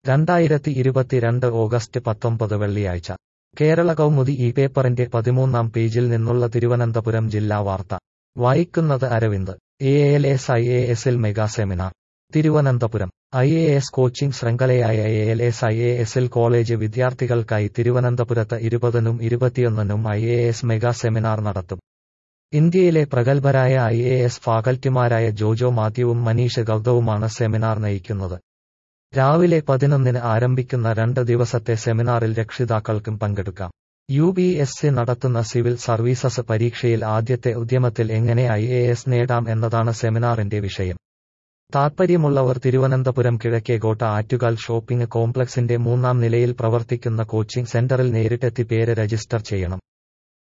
രണ്ടായിരത്തി ഇരുപത്തിരണ്ട് ഓഗസ്റ്റ് പത്തൊമ്പത് വെള്ളിയാഴ്ച കേരള കൗമുദി ഈ പേപ്പറിന്റെ പതിമൂന്നാം പേജിൽ നിന്നുള്ള തിരുവനന്തപുരം ജില്ലാ വാർത്ത വായിക്കുന്നത് Aravind A L S I A എസിൽ mega seminar Thiruvananthapuram I A S coaching ശൃംഖലയായ A L S I A എസിൽ കോളേജ് വിദ്യാർത്ഥികൾക്കായി തിരുവനന്തപുരത്ത് ഇരുപതിനും ഇരുപത്തിയൊന്നിനും I A S mega seminar നടത്തും ഇന്ത്യയിലെ പ്രഗത്ഭരായ ഐ എ എസ് ഫാക്കൽറ്റിമാരായ ജോജോ മാത്യുവും മനീഷ് ഗൌതവുമാണ് സെമിനാർ നയിക്കുന്നത് രാവിലെ പതിനൊന്നിന് ആരംഭിക്കുന്ന രണ്ട് ദിവസത്തെ സെമിനാറിൽ രക്ഷിതാക്കൾക്കും പങ്കെടുക്കാം യു ബി എസ് സി നടത്തുന്ന സിവിൽ സർവീസസ് പരീക്ഷയിൽ ആദ്യത്തെ ഉദ്യമത്തിൽ എങ്ങനെ ഐ എ എസ് നേടാം എന്നതാണ് സെമിനാറിന്റെ വിഷയം താൽപ്പര്യമുള്ളവർ തിരുവനന്തപുരം കിഴക്കേകോട്ട ആറ്റുകാൽ ഷോപ്പിംഗ് കോംപ്ലക്സിന്റെ മൂന്നാം നിലയിൽ പ്രവർത്തിക്കുന്ന കോച്ചിംഗ് സെന്ററിൽ നേരിട്ടെത്തി പേര് രജിസ്റ്റർ ചെയ്യണം